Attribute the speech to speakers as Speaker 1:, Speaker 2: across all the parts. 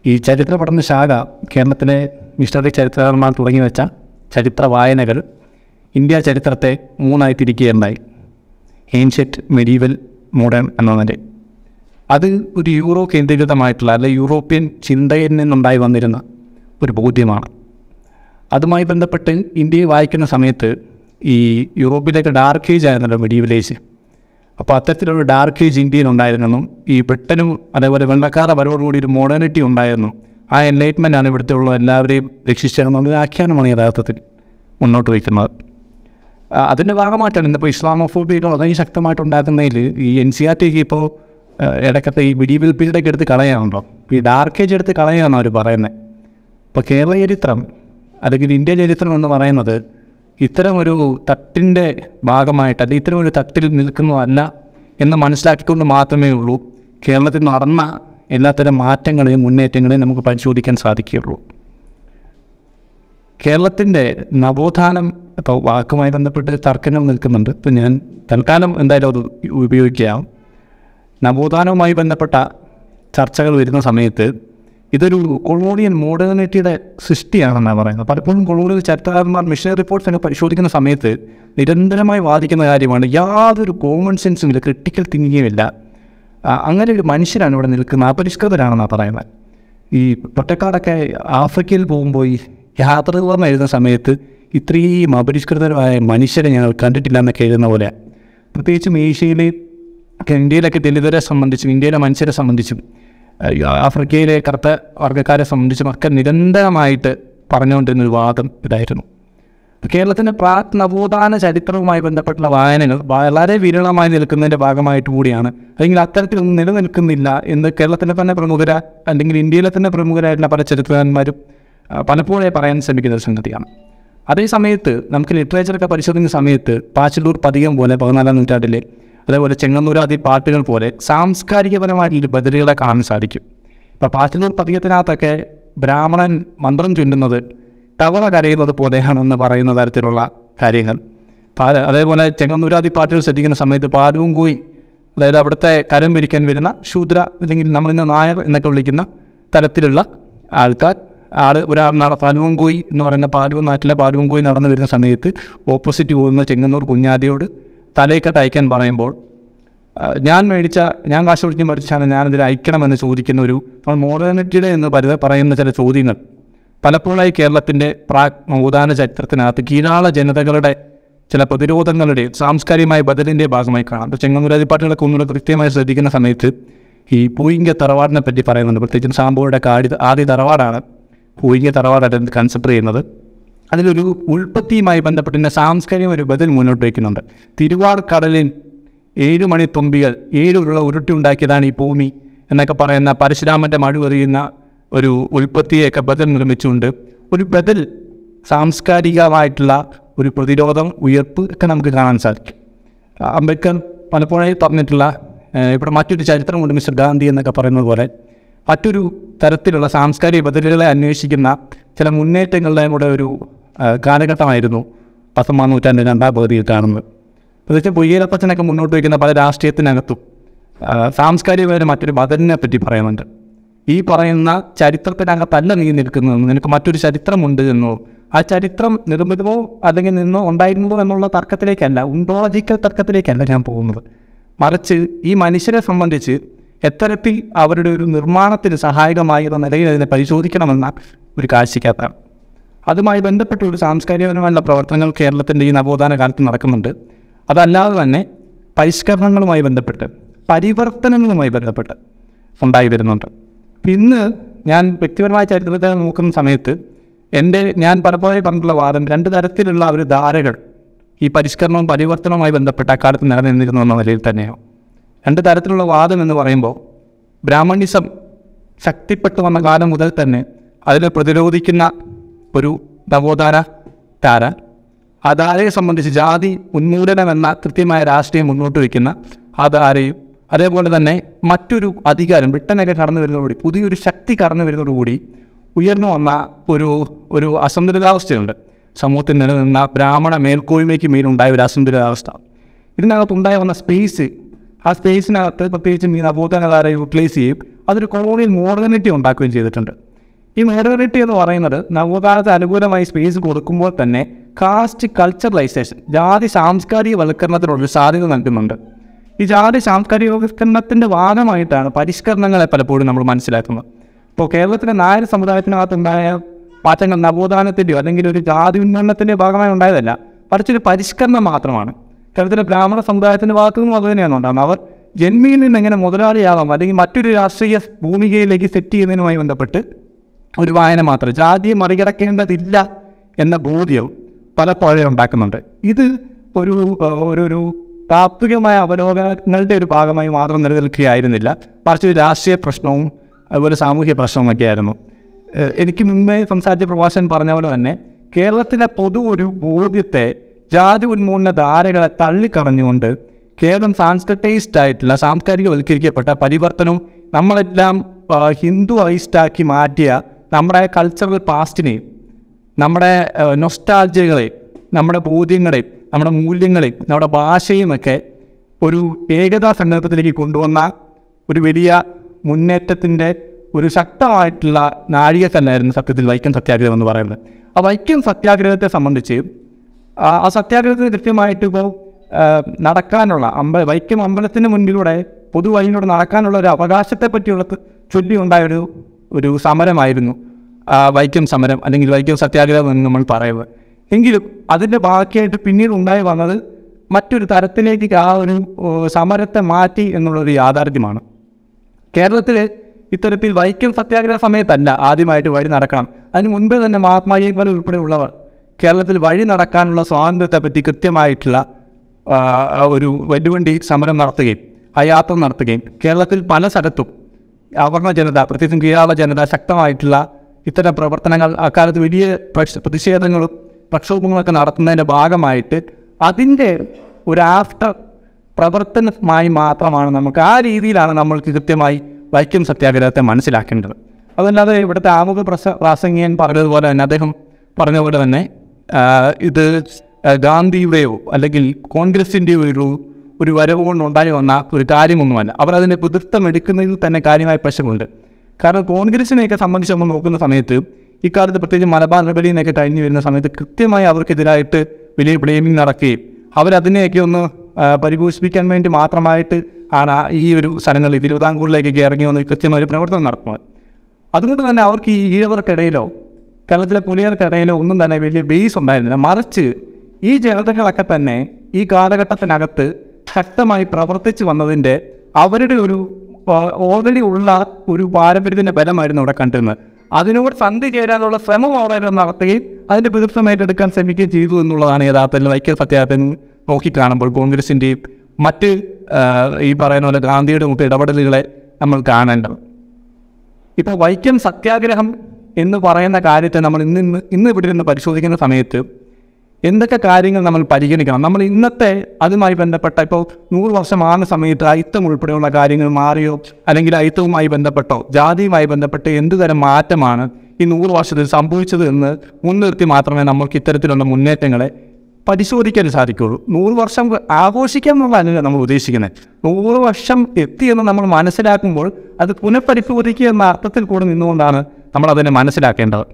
Speaker 1: ഈ ചരിത്ര പഠന ശാഖ കേരളത്തിലെ മിഷണറി ചരിത്രകാരന്മാർ തുടങ്ങി വെച്ച ചരിത്ര വായനകൾ ഇന്ത്യ ചരിത്രത്തെ മൂന്നായി തിരിക്കുകയുണ്ടായി ഏൻഷ്യറ്റ് മെഡീവൽ മോഡേൺ എന്നതിൻ്റെ അത് ഒരു യൂറോ കേന്ദ്രീകൃതമായിട്ടുള്ള അല്ലെ യൂറോപ്യൻ ചിന്തയിൽ നിന്നുണ്ടായി വന്നിരുന്ന ഒരു ബോധ്യമാണ് അതുമായി ബന്ധപ്പെട്ട് ഇന്ത്യയെ വായിക്കുന്ന സമയത്ത് ഈ യൂറോപ്പിലേക്ക് ഡാർക്ക് ഏജ് ആയിരുന്നല്ലോ മെഡീവൽ ഏജ് അപ്പോൾ അത്തരത്തിലുള്ള ഡാർക്ക് ഏജ് ഇന്ത്യയിൽ ഉണ്ടായിരുന്നെന്നും ഈ ബ്രിട്ടനും അതേപോലെ വെള്ളക്കാരുടെ വരവോടുകൂടി ഒരു മോഡേണിറ്റി ഉണ്ടായിരുന്നു ആ എൻലൈറ്റ്മെൻ്റ് ആണ് ഇവിടുത്തെ ഉള്ള എല്ലാവരെയും രക്ഷിച്ചിരുന്നത് ആഖ്യാനമാണ് യഥാർത്ഥത്തിൽ മുന്നോട്ട് വയ്ക്കുന്നത് ആ, അതിൻ്റെ ഭാഗമായിട്ടാണ് ഇന്നിപ്പോൾ ഇസ്ലാമോഫോബിയകൾ വളരെ ശക്തമായിട്ടുണ്ടാക്കുന്നതിൽ ഈ എൻ സി ആർ ടിക്ക് ഇപ്പോൾ ഇടയ്ക്കത്തെ ഈ മിഡീവൽ പീരീഡൊക്കെ എടുത്ത് കളയാണല്ലോ ഈ ഡാർക്ക് ഏജ് എടുത്ത് കളയാണെന്ന് അവർ പറയുന്നത് ഇപ്പോൾ കേരള ചരിത്രം അല്ലെങ്കിൽ ഇന്ത്യ ചരിത്രം എന്ന് പറയുന്നത് ഇത്തരം ഒരു തട്ടിൻ്റെ ഭാഗമായിട്ട് അല്ലെങ്കിൽ ഇത്തരം ഒരു തട്ടിൽ നിൽക്കുന്നതല്ല എന്ന് മനസ്സിലാക്കിക്കൊണ്ട് മാത്രമേ ഉള്ളൂ കേരളത്തിൽ നടന്ന എല്ലാത്തരം മാറ്റങ്ങളെയും മുന്നേറ്റങ്ങളെയും നമുക്ക് പരിശോധിക്കാൻ സാധിക്കുകയുള്ളൂ കേരളത്തിൻ്റെ നവോത്ഥാനം ഇപ്പോൾ വാക്കുമായി ബന്ധപ്പെട്ട് തർക്കങ്ങൾ നിൽക്കുന്നുണ്ട് ഇപ്പം ഞാൻ തൽക്കാലം എന്തായാലും അത് ഉപയോഗിക്കാം നവോത്ഥാനവുമായി ബന്ധപ്പെട്ട ചർച്ചകൾ വരുന്ന സമയത്ത് ഇതൊരു കൊളോണിയൽ മോഡേണിറ്റിയുടെ സൃഷ്ടിയാണെന്നാണ് പറയുന്നത് പലപ്പോഴും കൊളോണിയൽ ചരിത്രകാരന്മാർ മിഷണറി റിപ്പോർട്ട്സ് ഒക്കെ പരിശോധിക്കുന്ന സമയത്ത് നിരന്തരമായി വാദിക്കുന്ന കാര്യമാണ് യാതൊരു കോമൺ സെൻസും ഇല്ല ക്രിട്ടിക്കൽ തിങ്കിങ്ങും ഇല്ല ആ, അങ്ങനെ ഒരു മനുഷ്യരാണ് ഇവിടെ നിൽക്കുന്നത് അപരിഷ്കൃതരാണെന്നാണ് പറയുന്നത് ഈ പൊട്ടക്കാടൊക്കെ ആഫ്രിക്കയിൽ പോകുമ്പോൾ ഈ യാത്രകൾ എഴുതുന്ന സമയത്ത് ഇത്രയും അപരിഷ്കൃതരായ മനുഷ്യരെ ഞങ്ങൾ കണ്ടിട്ടില്ല എന്നൊക്കെ എഴുതുന്ന പോലെ പ്രത്യേകിച്ചും ഏഷ്യയിലെ ഒക്കെ ഇന്ത്യയിലൊക്കെ ദലിതരെ സംബന്ധിച്ചും ഇന്ത്യയിലെ മനുഷ്യരെ സംബന്ധിച്ചും ആ, ഈ ആഫ്രിക്കയിലെ കറുത്ത വർഗ്ഗക്കാരെ സംബന്ധിച്ചും ഒക്കെ നിരന്തരമായിട്ട് പറഞ്ഞുകൊണ്ടിരുന്ന ഒരു വാദം ഇതായിരുന്നു കേരളത്തിൻ്റെ പ്രാക് നവോത്ഥാന ചരിത്രവുമായി ബന്ധപ്പെട്ടുള്ള വായനകൾ വളരെ വിരളമായി നിൽക്കുന്നതിൻ്റെ ഭാഗമായിട്ട് കൂടിയാണ് അല്ലെങ്കിൽ അത്തരത്തിലൊന്നും നിലനിൽക്കുന്നില്ല എന്ന് കേരളത്തിലെ തന്നെ പ്രമുഖര അല്ലെങ്കിൽ ഇന്ത്യയിലെ തന്നെ പ്രമുഖരായിട്ടുള്ള പല ചരിത്രകാരന്മാരും ആ, പലപ്പോഴേ പറയാൻ ശ്രമിക്കുന്ന ഒരു സംഗതിയാണ് അതേ സമയത്ത് നമുക്ക് ലിറ്ററേച്ചറൊക്കെ പരിശോധിക്കുന്ന സമയത്ത് പാച്ചലൂർ പതികം പോലെ പതിനാലാം നൂറ്റാണ്ടിലെ അതേപോലെ ചെങ്ങന്നൂരാദി പാട്ടുകൾ പോലെ സാംസ്കാരികപരമായിട്ടുള്ള ബദലുകളെ കാണാൻ സാധിക്കും ഇപ്പോൾ പാച്ചലൂർ പതികത്തിനകത്തൊക്കെ ബ്രാഹ്മണൻ മന്ത്രം ചൊല്ലുന്നത് തവള കരയുന്നത് പോലെയാണെന്ന് പറയുന്ന തരത്തിലുള്ള കാര്യങ്ങൾ പാല അതേപോലെ ചെങ്ങന്നൂരാദി പാട്ടുകൾ ശ്രദ്ധിക്കുന്ന സമയത്ത് പാലവും കൂയി അതായത് അവിടുത്തെ കരം പിരിക്കാൻ വരുന്ന ശൂദ്ര അല്ലെങ്കിൽ നമ്മളിന്ന് നായർ എന്നൊക്കെ വിളിക്കുന്ന തരത്തിലുള്ള ആൾക്കാർ ആൾ ഒരാൾ നട പാലുവും കോയി എന്ന് പറയുന്ന പാലുവും നാട്ടിലെ പാലുവും കോയി നടന്നു വരുന്ന സമയത്ത് ഓപ്പോസിറ്റ് പോകുന്ന ചെങ്ങന്നൂർ കുഞ്ഞാദിയോട് തലയൊക്കെ അയക്കാൻ പറയുമ്പോൾ ആ, ഞാൻ മേടിച്ച ഞാൻ കാശ് കൊടുത്ത് മേടിച്ചാണ് ഞാനതിൽ അയക്കണമെന്ന് ചോദിക്കുന്ന ഒരു നമ്മൾ മോഡേണിറ്റിയുടെ എന്ന് പരി പറയുന്ന ചില ചോദ്യങ്ങൾ പലപ്പോഴായി കേരളത്തിൻ്റെ പ്രാക് നവോത്ഥാന ചരിത്രത്തിനകത്ത് കീഴാള ജനതകളുടെ ചില പ്രതിരോധങ്ങളുടെയും സാംസ്കാരികമായ ബദലിൻ്റെ ഭാഗമായി കാണാം ഇപ്പോൾ ചെങ്ങന്നൂരാതിപ്പാട്ടുകളൊക്കെ ഒന്നുകൂടെ കൃത്യമായി ശ്രദ്ധിക്കുന്ന സമയത്ത് ഈ പൂയിങ്ക തറവാടിനെ പറ്റി പറയുന്നുണ്ട് പ്രത്യേകിച്ചും സാമ്പോയുടെ കാടി ആദ്യ തറവാടാണ് പൂയിങ്ക തറവാടായിട്ട് കൺസിഡർ ചെയ്യുന്നത് അതിലൊരു ഉൽപ്പത്തിയുമായി ബന്ധപ്പെട്ട് തന്നെ സാംസ്കാരിക ഒരു ബദൽ മുന്നോട്ട് വയ്ക്കുന്നുണ്ട് തിരുവാർ കടലിൽ ഏഴു മണി തുമ്പികൾ ഏഴുള്ള ഉരുട്ടി ഉണ്ടാക്കിയതാണ് ഈ ഭൂമി എന്നൊക്കെ പറയുന്ന പരശുരാമൻ്റെ മഴുവെറിയുന്ന ഒരു ഉൽപ്പത്തിയൊക്കെ ബദൽ നിർമ്മിച്ചുകൊണ്ട് ഒരു ബദൽ സാംസ്കാരികമായിട്ടുള്ള ഒരു പ്രതിരോധം ഉയർപ്പ് ഒക്കെ നമുക്ക് കാണാൻ സാധിക്കും ആ, അംബേദ്കർ പലപ്പോഴായി പറഞ്ഞിട്ടുള്ള ഏഹ്, ഇവിടെ മറ്റൊരു ചരിത്രമുണ്ട് മിസ്റ്റർ ഗാന്ധി എന്നൊക്കെ പറയുന്നത് പോലെ മറ്റൊരു തരത്തിലുള്ള സാംസ്കാരിക ബദലുകളെ അന്വേഷിക്കുന്ന ചില മുന്നേറ്റങ്ങളുടെ കൂടെ ഒരു ആ, കാലഘട്ടമായിരുന്നു പത്തൊമ്പതാം നൂറ്റാണ്ടിൻ്റെ രണ്ടാം പകുതിയിൽ കാണുന്നത് പ്രത്യേകിച്ച് പൊയ്യലപ്പച്ചനൊക്കെ മുന്നോട്ട് വയ്ക്കുന്ന പല രാഷ്ട്രീയത്തിനകത്തും ആ, സാംസ്കാരികമായ മറ്റൊരു ബദലിനെ പറ്റി പറയുന്നുണ്ട് ഈ പറയുന്ന ചരിത്രത്തിനകത്തല്ല നീ നിൽക്കുന്നത് നിനക്ക് മറ്റൊരു ചരിത്രമുണ്ട് എന്നോ ആ ചരിത്രം നിർമ്മിതമോ അല്ലെങ്കിൽ നിന്നോ ഉണ്ടായിരുന്നതോ എന്നുള്ള തർക്കത്തിലേക്കല്ല ഉണ്ടോളജിക്കൽ തർക്കത്തിലേക്കല്ല ഞാൻ പോകുന്നത് മറിച്ച് ഈ മനുഷ്യരെ സംബന്ധിച്ച് എത്തരത്തിൽ അവരുടെ ഒരു നിർമ്മാണത്തിന് സഹായകമായിരുന്ന നിലയിൽ അതിനെ പരിശോധിക്കണമെന്ന ഒരു കാഴ്ചയ്ക്കകത്താണ് അതുമായി ബന്ധപ്പെട്ട ഒരു സാംസ്കാരികപരമായുള്ള പ്രവർത്തനങ്ങൾ കേരളത്തിൻ്റെ ഈ നവോത്ഥാന കാലത്ത് നടക്കുന്നുണ്ട് അതല്ലാതെ തന്നെ പരിഷ്കരണങ്ങളുമായി ബന്ധപ്പെട്ട് പരിവർത്തനങ്ങളുമായി ബന്ധപ്പെട്ട് ഉണ്ടായി വരുന്നുണ്ട് ഇന്ന് ഞാൻ വ്യക്തിപരമായ ചരിത്രത്തെ നോക്കുന്ന സമയത്ത് എൻ്റെ ഞാൻ പലപ്പോഴും പറഞ്ഞിട്ടുള്ള വാദം രണ്ട് തരത്തിലുള്ള ഒരു ധാരകൾ ഈ പരിഷ്കരണവും പരിവർത്തനവുമായി ബന്ധപ്പെട്ട അക്കാലത്ത് നിലനിന്നിരുന്നു എന്ന നിലയിൽ തന്നെയോ രണ്ട് തരത്തിലുള്ള വാദം എന്ന് പറയുമ്പോൾ ബ്രാഹ്മണിസം ശക്തിപ്പെട്ടു വന്ന കാലം മുതൽ തന്നെ അതിനെ പ്രതിരോധിക്കുന്ന ഒരു നവോത്ഥാന ധാര ആ ധാരയെ സംബന്ധിച്ച് ജാതി ഉന്മൂലനം എന്ന കൃത്യമായ രാഷ്ട്രീയം മുന്നോട്ട് വയ്ക്കുന്ന ആ ധാരയും അതേപോലെ തന്നെ മറ്റൊരു അധികാരം ബ്രിട്ടനൊക്കെ കടന്നു വരുന്നതോടുകൂടി പുതിയൊരു ശക്തി കടന്നു വരുന്നതോടുകൂടി ഉയർന്നു വന്ന ഒരു ഒരു അസന്തുലിതാവസ്ഥയുണ്ട് സമൂഹത്തിൽ നിലനിന്ന ബ്രാഹ്മണ മേൽക്കോയ്മയ്ക്ക് മേലുണ്ടായ ഒരു അസന്തുലിതാവസ്ഥ ഇതിനകത്തുണ്ടായി വന്ന സ്പേസ് ആ സ്പേസിനകത്ത് പ്രത്യേകിച്ചും ഈ നവോത്ഥാനകാരെ യൂട്ടിലൈസ് ചെയ്യും അതൊരു കൊളോണിയൽ മോഡേണിറ്റി ഉണ്ടാക്കുകയും ചെയ്തിട്ടുണ്ട് ഈ മോഡേണിറ്റി എന്ന് പറയുന്നത് നവോത്ഥാനത്തെ അനുകൂലമായി സ്പേസ് കൊടുക്കുമ്പോൾ തന്നെ കാസ്റ്റ് കൾച്ചറലൈസേഷൻ ജാതി സാംസ്കാരികവൽക്കരണത്തിനുള്ള സാധ്യത നൽകുന്നുണ്ട് ഈ ജാതി സാംസ്കാരികവൽക്കരണത്തിൻ്റെ ഭാഗമായിട്ടാണ് പരിഷ്കരണങ്ങളെ പലപ്പോഴും നമ്മൾ മനസ്സിലാക്കുന്നത് ഇപ്പോൾ കേരളത്തിലെ നായർ സമുദായത്തിനകത്തുണ്ടായ മാറ്റങ്ങൾ നവോത്ഥാനത്തിൻ്റെയോ അല്ലെങ്കിൽ ഒരു ജാതി ഉന്മരണത്തിൻ്റെ ഭാഗമായി ഉണ്ടായതല്ല മറിച്ചൊരു പരിഷ്കരണം മാത്രമാണ് കേരളത്തിലെ ബ്രാഹ്മണ സമുദായത്തിൻ്റെ ഭാഗത്തു നിന്നും അത് തന്നെയാണ് ഉണ്ടാകുന്നത് അവർ ജന്മിയിൽ നിന്ന് എങ്ങനെ മുതലാളിയാകാം അല്ലെങ്കിൽ മറ്റൊരു രാഷ്ട്രീയ ഭൂമികയിലേക്ക് സെറ്റ് ചെയ്യുന്നതിനുമായി ബന്ധപ്പെട്ട് ഒരു വായന മാത്രം ജാതിയെ മറികടക്കേണ്ടതില്ല എന്ന ബോധ്യം പലപ്പോഴും ഉണ്ടാക്കുന്നുണ്ട് ഇത് ഒരു ഏഹ്, ഒരു ഒരു താത്വികമായ അവലോകനങ്ങളുടെ ഒരു ഭാഗമായി മാത്രം നിലനിൽക്കുകയായിരുന്നില്ല മറിച്ച് ഒരു രാഷ്ട്രീയ പ്രശ്നവും അതുപോലെ സാമൂഹ്യ പ്രശ്നവുമൊക്കെ ആയിരുന്നു ഏഹ്, എനിക്ക് മുമ്പേ സംസാരിച്ച പ്രഭാഷകൻ പറഞ്ഞ പോലെ തന്നെ കേരളത്തിലെ പൊതു ഒരു ബോധ്യത്തെ ജാതി ഉന്മൂലന ധാരകളെ തള്ളിക്കളഞ്ഞുകൊണ്ട് കേരളം സാൻസ്ക്രിറ്റൈസ്ഡ് ആയിട്ടുള്ള സാംസ്കാരികവൽക്കരിക്കപ്പെട്ട പരിവർത്തനവും നമ്മളെല്ലാം ആ, ഹിന്ദു ഐസ്റ്റാക്കി മാറ്റിയ നമ്മുടെ കൾച്ചറൽ പാസ്റ്റിനെയും നമ്മുടെ നൊസ്റ്റാൾജികളെയും നമ്മുടെ ബോധ്യങ്ങളെയും നമ്മുടെ മൂല്യങ്ങളെയും നമ്മുടെ ഭാഷയുമൊക്കെ ഒരു ഏകതാ സങ്കല്പത്തിലേക്ക് കൊണ്ടുവന്ന ഒരു വലിയ മുന്നേറ്റത്തിൻ്റെ ഒരു ശക്തമായിട്ടുള്ള നാഴികക്കല്ലായിരുന്നു സത്യത്തിൽ വൈക്കം സത്യാഗ്രഹം എന്ന് പറയുന്നത് ആ വൈക്കം സത്യാഗ്രഹത്തെ സംബന്ധിച്ച് ആ ആ സത്യാഗ്രഹത്തിന് കൃത്യമായിട്ട് ഇപ്പോൾ നടക്കാനുള്ള അമ്പ വൈക്കം അമ്പലത്തിന് മുൻപിലൂടെ പൊതുവഴിയിലൂടെ നടക്കാനുള്ള ഒരു അവകാശത്തെ പറ്റിയുള്ള ചൊല്ലി ഉണ്ടായൊരു ഒരു സമരമായിരുന്നു ആ വൈക്കം സമരം അല്ലെങ്കിൽ വൈക്കം സത്യാഗ്രഹം എന്ന് നമ്മൾ പറയുന്നത് എങ്കിലും അതിൻ്റെ ബാക്കിയായിട്ട് പിന്നീട് ഉണ്ടായി വന്നത് മറ്റൊരു തരത്തിലേക്ക് ആ ഒരു ഓ, സമരത്തെ മാറ്റി എന്നുള്ളൊരു യാഥാർത്ഥ്യമാണ് കേരളത്തിൽ ഇത്തരത്തിൽ വൈക്കം സത്യാഗ്രഹ സമയത്തല്ല ആദ്യമായിട്ട് വഴി നടക്കണം അതിന് മുൻപേ തന്നെ മഹാത്മാജിമാർ ഉൾപ്പെടെയുള്ളവർ കേരളത്തിൽ വഴി നടക്കാനുള്ള സ്വാതന്ത്ര്യത്തെ പറ്റി കൃത്യമായിട്ടുള്ള ആ, ഒരു വെല്ലുവണ്ടി സമരം നടത്തുകയും ആ യാത്ര നടത്തുകയും കേരളത്തിൽ പല സ്ഥലത്തും അവർണ ജനത പ്രത്യേകിച്ചും കീഴാള ജനത ശക്തമായിട്ടുള്ള ഇത്തരം പ്രവർത്തനങ്ങൾ അക്കാലത്ത് വലിയ പ്രക്ഷ- പ്രതിഷേധങ്ങളും പ്രക്ഷോഭങ്ങളൊക്കെ നടത്തുന്നതിൻ്റെ ഭാഗമായിട്ട് അതിൻ്റെ ഒരു ആഫ്റ്റർ പ്രവർത്തനമായി മാത്രമാണ് നമുക്ക് ആ രീതിയിലാണ് നമ്മൾക്ക് കൃത്യമായി വൈക്കം സത്യാഗ്രഹത്തെ മനസ്സിലാക്കേണ്ടത് അതല്ലാതെ ഇവിടുത്തെ ആമുഖ പ്രസ പ്രാസംഗികൻ പറഞ്ഞതുപോലെ തന്നെ അദ്ദേഹം പറഞ്ഞ പോലെ തന്നെ ആ, ഇത് ആ, ഗാന്ധിയുടെയോ അല്ലെങ്കിൽ കോൺഗ്രസിൻ്റെയോ ഒരു ഒരു വരവ് കൊണ്ടുണ്ടായി വന്ന ഒരു കാര്യമൊന്നുമല്ല അവർ അതിൻ്റെ പിതൃത്വം എടുക്കുന്നതിൽ തന്നെ കാര്യമായ പ്രശ്നമുണ്ട് കാരണം കോൺഗ്രസിനെയൊക്കെ സംബന്ധിച്ച് നമ്മൾ നോക്കുന്ന സമയത്ത് ഇക്കാലത്ത് പ്രത്യേകിച്ച് മലബാർ റബലിനെയൊക്കെ കഴിഞ്ഞു വരുന്ന സമയത്ത് കൃത്യമായി അവർക്കെതിരായിട്ട് വലിയ ബ്ലെയിമിങ് നടക്കുകയും അവരതിനെയൊക്കെ ഒന്ന് ആ, പരിപോഷിപ്പിക്കാൻ വേണ്ടി മാത്രമായിട്ട് ആണ് ആ ഈ ഒരു സ്ഥലങ്ങളിൽ തിരുവിതാംകൂറിലേക്കൊക്കെ ഇറങ്ങി വന്ന് കൃത്യമായ ഒരു പ്രവർത്തനം നടത്തുന്നത് അതുകൊണ്ട് തന്നെ അവർക്ക് ഈ ഈഴവർക്കിടയിലോ കേരളത്തിലെ പുലിയർക്കിടയിലോ ഒന്നും തന്നെ വലിയ ബേസ് ഉണ്ടായിരുന്നില്ല മറിച്ച് ഈ ജനതകളൊക്കെ തന്നെ ഈ കാലഘട്ടത്തിനകത്ത് ശക്തമായി പ്രവർത്തിച്ചു വന്നതിൻ്റെ അവരുടെ ഒരു ഓൾറെഡി ഉള്ള ഒരു പാരമ്പര്യത്തിൻ്റെ ബലമായിരുന്നു അവിടെ കണ്ടിരുന്നത് അതിനോട് സന്ധി ചേരാനുള്ള ശ്രമം അവിടെ നടത്തുകയും അതിൻ്റെ പിതൃത്വം ഏറ്റെടുക്കാൻ ശ്രമിക്കുകയും ചെയ്തു എന്നുള്ളതാണ് യഥാർത്ഥത്തിൽ വൈക്കം സത്യാഗ്രഹത്തിൽ നോക്കിക്കാണുമ്പോൾ കോൺഗ്രസിൻ്റെയും മറ്റ് ആ, ഈ പറയുന്ന പോലെ ഗാന്ധിയുടെ മുഖ ഇടപെടലുകളെ നമ്മൾ കാണേണ്ടത് ഇപ്പോൾ വൈക്കം സത്യാഗ്രഹം എന്ന് പറയുന്ന കാര്യത്തെ നമ്മൾ ഇന്ന് ഇന്ന് ഇന്ന് ഇവിടെ നിന്ന് പരിശോധിക്കുന്ന സമയത്ത് എന്തൊക്കെ കാര്യങ്ങൾ നമ്മൾ പരിഗണിക്കണം നമ്മൾ ഇന്നത്തെ അതുമായി ബന്ധപ്പെട്ട ഇപ്പോൾ നൂറ് വർഷമാകുന്ന സമയത്ത് അയിത്തം ഉൾപ്പെടെയുള്ള കാര്യങ്ങൾ മാറിയോ അല്ലെങ്കിൽ അയിത്തവുമായി ബന്ധപ്പെട്ടോ ജാതിയുമായി ബന്ധപ്പെട്ട് എന്ത് തരം മാറ്റമാണ് ഈ നൂറ് വർഷത്തിൽ സംഭവിച്ചത് എന്ന് മുൻനിർത്തി മാത്രമേ നമ്മൾക്ക് ഇത്തരത്തിലുള്ള മുന്നേറ്റങ്ങളെ പരിശോധിക്കാൻ സാധിക്കുള്ളൂ നൂറ് വർഷം ആഘോഷിക്കാൻ എന്നുള്ളതല്ല നമ്മൾ ഉദ്ദേശിക്കുന്നത് നൂറ് വർഷം എത്തിയെന്ന് നമ്മൾ മനസ്സിലാക്കുമ്പോൾ അത് പുനഃപരിശോധിക്കുക എന്ന അർത്ഥത്തിൽ കൂടെ നിന്നുകൊണ്ടാണ് നമ്മൾ അതിനെ മനസ്സിലാക്കേണ്ടത്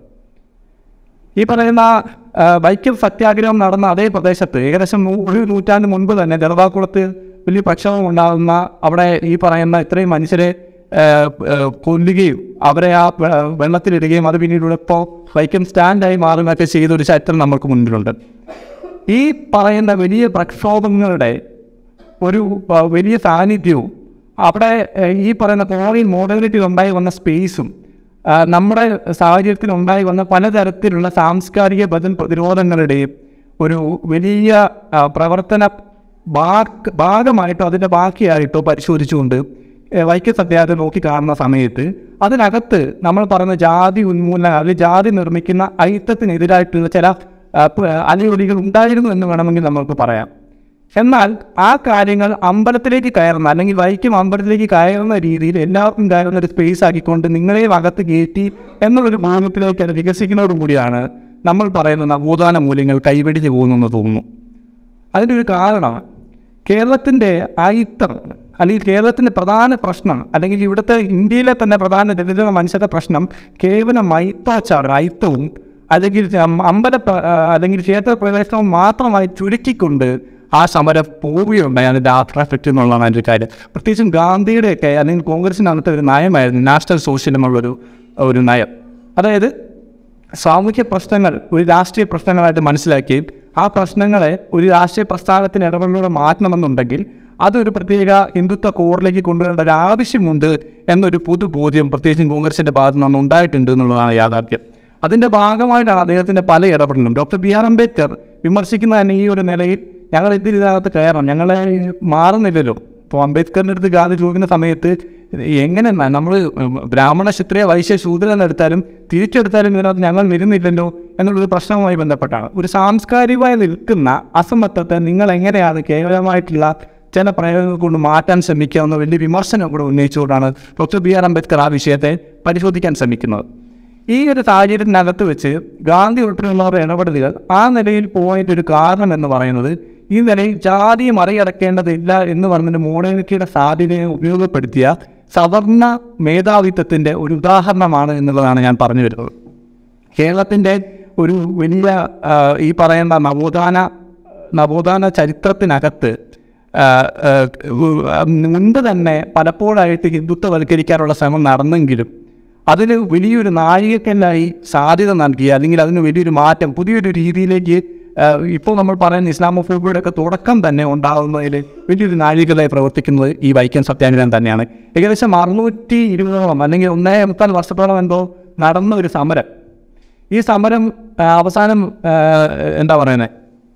Speaker 1: ഈ പറയുന്ന ആ, വൈക്കം സത്യാഗ്രഹം നടന്ന അതേ പ്രദേശത്ത് ഏകദേശം നൂ- ഒരു നൂറ്റാണ്ട് മുൻപ് തന്നെ ജലതാക്കുളത്ത് വലിയ പ്രക്ഷോഭം ഉണ്ടാകുന്ന അവിടെ ഈ പറയുന്ന ഇത്രയും മനുഷ്യരെ ആ, ആ, കൊല്ലുകയും അവരെ ആ വെ- വെള്ളത്തിലിടുകയും അത് പിന്നീട് ഇപ്പോൾ വൈക്കം സ്റ്റാൻഡായി മാറുകയൊക്കെ ചെയ്ത ഒരു ചരിത്രം നമുക്ക് മുൻപിലുണ്ട് ഈ പറയുന്ന വലിയ പ്രക്ഷോഭങ്ങളുടെ ഒരു ആ, വലിയ സാന്നിധ്യവും അവിടെ ആ, ഈ പറയുന്ന കോറിയൻ മോഡേണിറ്റി ഉണ്ടായി വന്ന സ്പേസും ആ, നമ്മുടെ സാഹചര്യത്തിൽ ഉണ്ടായി വന്ന പലതരത്തിലുള്ള സാംസ്കാരിക ബദൽ പ്രതിരോധങ്ങളുടെയും ഒരു വലിയ ആ, പ്രവർത്തന ഭാഗ് ഭാഗമായിട്ടോ അതിൻ്റെ ബാക്കിയായിട്ടോ പരിശോധിച്ചുകൊണ്ട് ഏ, വൈക്കം സത്യാഗ്രഹം നോക്കി കാണുന്ന സമയത്ത് അതിനകത്ത് നമ്മൾ പറയുന്ന ജാതി ഉന്മൂലനം അല്ലെങ്കിൽ ജാതി നിർമ്മിക്കുന്ന ഐത്തത്തിനെതിരായിട്ടുള്ള ചില ആ, പ- അലയൊലികൾ ഉണ്ടായിരുന്നു എന്ന് വേണമെങ്കിൽ നമുക്ക് പറയാം എന്നാൽ ആ കാര്യങ്ങൾ അമ്പലത്തിലേക്ക് കയറുന്ന അല്ലെങ്കിൽ വൈക്കം അമ്പലത്തിലേക്ക് കയറുന്ന രീതിയിൽ എല്ലാവർക്കും കയറുന്ന ഒരു സ്പേസ് ആക്കിക്കൊണ്ട് നിങ്ങളെയും അകത്ത് കയറ്റി എന്നുള്ളൊരു മാർഗത്തിലേക്ക് അത് വികസിക്കുന്നതോടു കൂടിയാണ് നമ്മൾ പറയുന്ന നവോത്ഥാന മൂല്യങ്ങൾ കൈവെടിഞ്ഞു പോകുന്നെന്ന് തോന്നുന്നു അതിൻ്റെ ഒരു കാരണം കേരളത്തിൻ്റെ അയിത്തം അല്ലെങ്കിൽ കേരളത്തിൻ്റെ പ്രധാന പ്രശ്നം അല്ലെങ്കിൽ ഇവിടുത്തെ ഇന്ത്യയിലെ തന്നെ പ്രധാന ദളിത മനുഷ്യരുടെ പ്രശ്നം കേവലം മൈത്താച്ചാറ് അയിത്തവും അല്ലെങ്കിൽ അം- അമ്പല പ്ര- ആ, അല്ലെങ്കിൽ ക്ഷേത്ര പ്രവേശനവും മാത്രമായി ചുരുക്കിക്കൊണ്ട് ആ സമരം പോവുകയുണ്ടായി അതിൻ്റെ ആഫ്റ്റർ എഫക്റ്റ് എന്നുള്ളതാണ് അതിൻ്റെ കാര്യം പ്രത്യേകിച്ചും ഗാന്ധിയുടെയൊക്കെ അല്ലെങ്കിൽ കോൺഗ്രസിനകത്ത് ഒരു നയമായിരുന്നു നാഷണൽ സോഷ്യലിസം ഉള്ളൊരു ഒരു നയം അതായത് സാമൂഹ്യ പ്രശ്നങ്ങൾ ഒരു രാഷ്ട്രീയ പ്രശ്നങ്ങളായിട്ട് മനസ്സിലാക്കുകയും ആ പ്രശ്നങ്ങളെ ഒരു രാഷ്ട്രീയ പ്രസ്ഥാനത്തിന് ഇടപെടലോടെ മാറ്റണമെന്നുണ്ടെങ്കിൽ അതൊരു പ്രത്യേക ഹിന്ദുത്വ കോറിലേക്ക് കൊണ്ടുവരേണ്ട ഒരു ആവശ്യമുണ്ട് എന്നൊരു പൊതുബോധ്യം പ്രത്യേകിച്ചും കോൺഗ്രസിൻ്റെ ഭാഗത്തു നിന്ന് ഉണ്ടായിട്ടുണ്ട് എന്നുള്ളതാണ് യാഥാർത്ഥ്യം അതിൻ്റെ ഭാഗമായിട്ടാണ് അദ്ദേഹത്തിൻ്റെ പല ഇടപെടലും ഡോക്ടർ ബി ആർ അംബേദ്കർ വിമർശിക്കുന്ന തന്നെ ഈ ഒരു നിലയിൽ ഞങ്ങൾ ഇതിനകത്ത് കയറണം ഞങ്ങളെ മാറുന്നില്ലല്ലോ ഇപ്പോൾ അംബേദ്കറിൻ്റെ അടുത്ത് ഗാന്ധി ചോദിക്കുന്ന സമയത്ത് എങ്ങനെ നമ്മൾ ബ്രാഹ്മണ ക്ഷത്രിയ വൈശ്യ ശൂദ്രൻ എടുത്താലും തിരിച്ചെടുത്താലും ഇതിനകത്ത് ഞങ്ങൾ വരുന്നില്ലല്ലോ എന്നുള്ളൊരു പ്രശ്നവുമായി ബന്ധപ്പെട്ടാണ് ഒരു സാംസ്കാരികമായി നിൽക്കുന്ന അസമത്വത്തെ നിങ്ങൾ എങ്ങനെയാണ് കേവലമായിട്ടുള്ള ചില പ്രയോഗങ്ങൾ കൊണ്ട് മാറ്റാൻ ശ്രമിക്കുക എന്ന വലിയ വിമർശനം കൂടെ ഉന്നയിച്ചുകൊണ്ടാണ് ഡോക്ടർ ബി ആർ അംബേദ്കർ ആ വിഷയത്തെ പരിശോധിക്കാൻ ശ്രമിക്കുന്നത് ഈ ഒരു സാഹചര്യത്തിനകത്ത് വെച്ച് ഗാന്ധി ഉൾപ്പെടെയുള്ളവരുടെ ഇടപെടലുകൾ ആ നിലയിൽ പോയിട്ടൊരു കാരണം എന്ന് പറയുന്നത് ഈ നിലയിൽ ജാതി മറികടക്കേണ്ടതില്ല എന്ന് പറഞ്ഞതിൻ്റെ മോഡേണിറ്റിയുടെ സാധ്യതയെ ഉപയോഗപ്പെടുത്തിയ സവർണ മേധാവിത്വത്തിൻ്റെ ഒരു ഉദാഹരണമാണ് എന്നുള്ളതാണ് ഞാൻ പറഞ്ഞു വരുന്നത് കേരളത്തിൻ്റെ ഒരു വലിയ ആ, ഈ പറയുന്ന നവോത്ഥാന നവോത്ഥാന ചരിത്രത്തിനകത്ത് ആ, ആ, ഉ- ആ, മുൻപ് തന്നെ പലപ്പോഴായിട്ട് ഹിന്ദുത്വവൽക്കരിക്കാനുള്ള ശ്രമം നടന്നെങ്കിലും അതിന് വലിയൊരു നാഴികക്കല്ലായി സാധ്യത നൽകി അല്ലെങ്കിൽ അതിന് വലിയൊരു മാറ്റം പുതിയൊരു രീതിയിലേക്ക് ആ, ഇപ്പോൾ നമ്മൾ പറയുന്ന ഇസ്ലാമോഫോബിയുടെ ഒക്കെ തുടക്കം തന്നെ ഉണ്ടാകുന്നതിൽ വലിയൊരു നാഴികലായി പ്രവർത്തിക്കുന്നത് ഈ വൈക്കം സത്യാഗ്രഹം തന്നെയാണ് ഏകദേശം അറുന്നൂറ്റി ഇരുപതോളം അല്ലെങ്കിൽ ഒന്നേ മുക്കാൽ വർഷത്തോളം എന്തോ നടന്ന ഒരു സമരം ഈ സമരം ആ, അവസാനം ആ, എന്താ പറയുന്നത്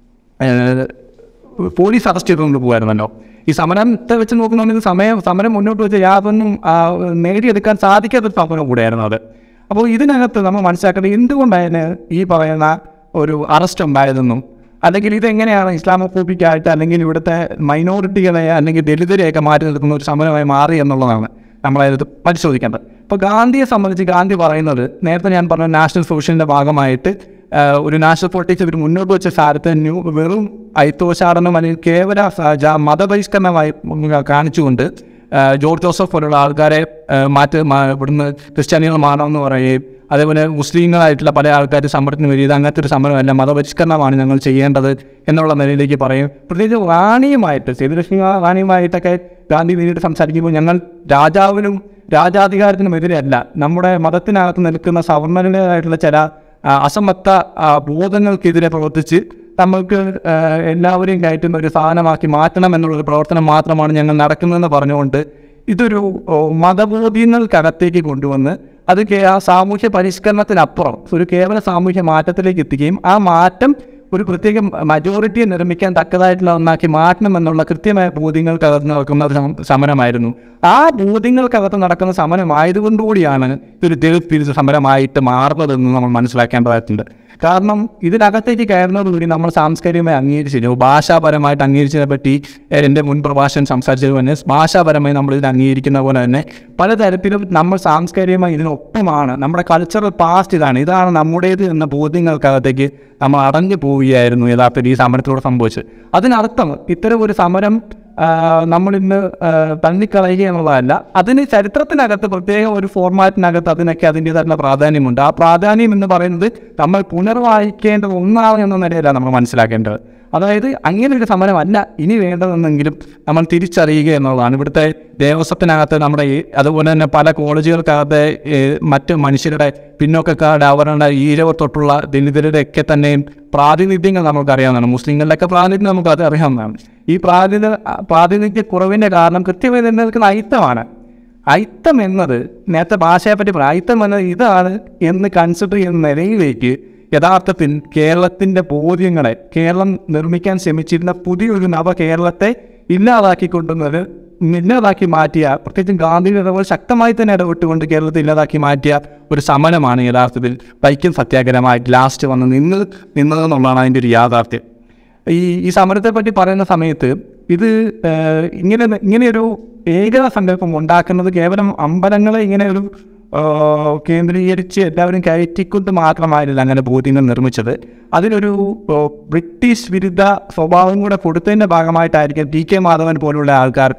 Speaker 1: പോലീസ് അറസ്റ്റ് ചെയ്തുകൊണ്ട് പോകുമായിരുന്നല്ലോ ഈ സമരത്തെ വെച്ച് നോക്കുന്നുണ്ടെങ്കിൽ സമയം സമരം മുന്നോട്ട് വെച്ച് യാതൊന്നും ആ, നേടിയെടുക്കാൻ സാധിക്കാത്തൊരു സമരം കൂടെയായിരുന്നു അത് അപ്പോൾ ഇതിനകത്ത് നമ്മൾ മനസ്സിലാക്കേണ്ടത് എന്തുകൊണ്ടാണ് ഈ പറയുന്ന ഒരു അറസ്റ്റ് ഉണ്ടായതെന്നും അല്ലെങ്കിൽ ഇതെങ്ങനെയാണ് ഇസ്ലാമോഫോബിക്കായിട്ട് അല്ലെങ്കിൽ ഇവിടുത്തെ മൈനോറിറ്റികളെ അല്ലെങ്കിൽ ദലിതരെയൊക്കെ മാറ്റി നിർത്തുന്ന ഒരു സമരമായി മാറി എന്നുള്ളതാണ് നമ്മളത് പരിശോധിക്കേണ്ടത് ഇപ്പോൾ ഗാന്ധിയെ സംബന്ധിച്ച് ഗാന്ധി പറയുന്നത് നേരത്തെ ഞാൻ പറഞ്ഞ നാഷണൽ സോഷ്യലിൻ്റെ ഭാഗമായിട്ട് ആ, ഒരു നാഷണൽ പൊളിറ്റിക്സ് ഇവർ മുന്നോട്ട് വെച്ച സ്ഥാനത്ത് ന്യൂ വെറും ഐത്തോശാടനം അല്ലെങ്കിൽ കേവല സ- ജാ- മതബഹിഷ്കരണമായി കാണിച്ചുകൊണ്ട് ആ, ജോർജ് ജോസഫ് പോലുള്ള ആൾക്കാരെ ആ, മാറ്റി മാ- ഇവിടുന്ന് ക്രിസ്ത്യാനികൾ മാറണമെന്ന് പറയുകയും അതേപോലെ മുസ്ലിങ്ങളായിട്ടുള്ള പല ആൾക്കാർ സമരത്തിന് വരിക അങ്ങനത്തെ ഒരു സമരമല്ല മതപരിഷ്കരണമാണ് ഞങ്ങൾ ചെയ്യേണ്ടത് എന്നുള്ള നിലയിലേക്ക് പറയും പ്രത്യേകിച്ച് റാണിയുമായിട്ട് സേതുലക്ഷ്മി റാണിയുമായിട്ടൊക്കെ ഗാന്ധി നേരിട്ട് സംസാരിക്കുമ്പോൾ ഞങ്ങൾ രാജാവിനും രാജാധികാരത്തിനും എതിരെയല്ല നമ്മുടെ മതത്തിനകത്ത് നിൽക്കുന്ന സവർണരുടേതായിട്ടുള്ള ചില ആ, അസമത്വ ആ, ബോധങ്ങൾക്കെതിരെ പ്രവർത്തിച്ച് നമ്മൾക്ക് ആ, എല്ലാവരെയും കയറ്റുന്ന ഒരു സാധനമാക്കി മാറ്റണം എന്നുള്ളൊരു പ്രവർത്തനം മാത്രമാണ് ഞങ്ങൾ നടക്കുന്നതെന്ന് പറഞ്ഞുകൊണ്ട് ഇതൊരു ഓ, മതബോധ്യങ്ങൾക്കകത്തേക്ക് കൊണ്ടുവന്ന് അത് കേ- ആ സാമൂഹ്യ പരിഷ്കരണത്തിനപ്പുറം ഒരു കേവല സാമൂഹ്യ മാറ്റത്തിലേക്ക് എത്തിക്കുകയും ആ മാറ്റം ഒരു പ്രത്യേക മജോറിറ്റിയെ നിർമ്മിക്കാൻ തക്കതായിട്ടുള്ള ഒന്നാക്കി മാറ്റണം എന്നുള്ള കൃത്യമായ ബോധ്യങ്ങൾക്കകത്ത് നടക്കുന്ന ഒരു സം- സമരമായിരുന്നു ആ ബോധ്യങ്ങൾക്കകത്ത് നടക്കുന്ന സമരമായതുകൊണ്ടുകൂടിയാണ് ഇതൊരു ദളിത് വിരുദ്ധ സമരമായിട്ട് മാറുന്നതെന്ന് നമ്മൾ മനസ്സിലാക്കേണ്ടതായിട്ടുണ്ട് കാരണം ഇതിനകത്തേക്ക് കയറുന്നതോടുകൂടി നമ്മൾ സാംസ്കാരികമായി അംഗീകരിച്ചു ഭാഷാപരമായിട്ട് അംഗീകരിച്ചതിനെ പറ്റി ഏഹ്, എൻ്റെ മുൻ പ്രഭാഷകൻ സംസാരിച്ചത് തന്നെ ഭാഷാപരമായി നമ്മൾ ഇതിനെ അംഗീകരിക്കുന്ന പോലെ തന്നെ പലതരത്തിലും നമ്മൾ സാംസ്കാരികമായി ഇതിനൊപ്പമാണ് നമ്മുടെ കൾച്ചറൽ പാസ്റ്റ് ഇതാണ് ഇതാണ് നമ്മുടേത് എന്ന ബോധ്യങ്ങൾക്കകത്തേക്ക് നമ്മൾ അടഞ്ഞു പോവുകയായിരുന്നു യഥാർത്ഥത്തിൽ ഈ സമരത്തിലൂടെ സംഭവിച്ചത് അതിനർത്ഥം ഇത്തരം ഒരു സമരം ആ, നമ്മളിന്ന് ആ, തള്ളിക്കളയുക എന്നുള്ളതല്ല അതിന് ചരിത്രത്തിനകത്ത് പ്രത്യേക ഒരു ഫോർമാറ്റിനകത്ത് അതിനൊക്കെ അതിൻ്റേതായിട്ടുള്ള പ്രാധാന്യമുണ്ട് ആ പ്രാധാന്യം എന്ന് പറയുന്നത് നമ്മൾ പുനർവായിക്കേണ്ട ഒന്നാണ് എന്ന നിലയിലാണ് നമ്മൾ മനസ്സിലാക്കേണ്ടത് അതായത് അങ്ങനെ ഒരു സമരമല്ല ഇനി വേണ്ടതെന്നെങ്കിലും നമ്മൾ തിരിച്ചറിയുക എന്നുള്ളതാണ് ഇവിടുത്തെ ദേവസ്വത്തിനകത്ത് നമ്മുടെ ഈ അതുപോലെ തന്നെ പല കോളേജുകൾക്കകത്ത് ഈ മറ്റ് മനുഷ്യരുടെ പിന്നോക്കക്കാരുടെ അവരുടെ ഈഴവർ തൊട്ടുള്ള ദലിതരുടെ ഒക്കെ തന്നെയും പ്രാതിനിധ്യങ്ങൾ നമുക്കറിയാവുന്നതാണ് മുസ്ലിങ്ങളുടെയൊക്കെ പ്രാതിനിധ്യം നമുക്ക് അത് അറിയാവുന്നതാണ് ഈ പ്രാതിനിധ്യ പ്രാതിനിധ്യ കുറവിൻ്റെ കാരണം കൃത്യമായി നിലനിൽക്കുന്ന അയിത്തമാണ് അയിത്തം എന്നത് നേരത്തെ ഭാഷയെ പറ്റി പറയാം അയിത്തം എന്നത് ഇതാണ് എന്ന് കൺസിഡർ ചെയ്യുന്ന നിലയിലേക്ക് യഥാർത്ഥത്തിൽ കേരളത്തിൻ്റെ ബോധ്യങ്ങളെ കേരളം നിർമ്മിക്കാൻ ശ്രമിച്ചിരുന്ന പുതിയൊരു നവ കേരളത്തെ ഇല്ലാതാക്കിക്കൊണ്ടുന്നത് ഇല്ലാതാക്കി മാറ്റിയ പ്രത്യേകിച്ചും ഗാന്ധിയുടെ ഇടപെടൽ ശക്തമായി തന്നെ ഇടപെട്ടുകൊണ്ട് കേരളത്തെ ഇല്ലാതാക്കി മാറ്റിയ ഒരു സമരമാണ് യഥാർത്ഥത്തിൽ വൈക്കം സത്യാഗ്രഹമായിട്ട് ലാസ്റ്റ് വന്ന് നിന്ന് നിന്നതെന്നുള്ളതാണ് അതിൻ്റെ ഒരു യാഥാർത്ഥ്യം ഈ ഈ സമരത്തെ പറ്റി പറയുന്ന സമയത്ത് ഇത് ഏഹ്, ഇങ്ങനെ ഇങ്ങനെയൊരു ഏകത സങ്കല്പം ഉണ്ടാക്കുന്നത് കേവലം അമ്പലങ്ങളെ ഇങ്ങനെ ഒരു ഏഹ്, കേന്ദ്രീകരിച്ച് എല്ലാവരും കയറ്റിക്കൊണ്ട് മാത്രമായിരുന്നില്ല അങ്ങനെ ബോധ്യങ്ങൾ നിർമ്മിച്ചത് അതിനൊരു ഏഹ്, ബ്രിട്ടീഷ് വിരുദ്ധ സ്വഭാവം കൂടെ കൊടുത്തതിൻ്റെ ഭാഗമായിട്ടായിരിക്കും ടി കെ മാധവൻ പോലുള്ള ആൾക്കാർക്ക്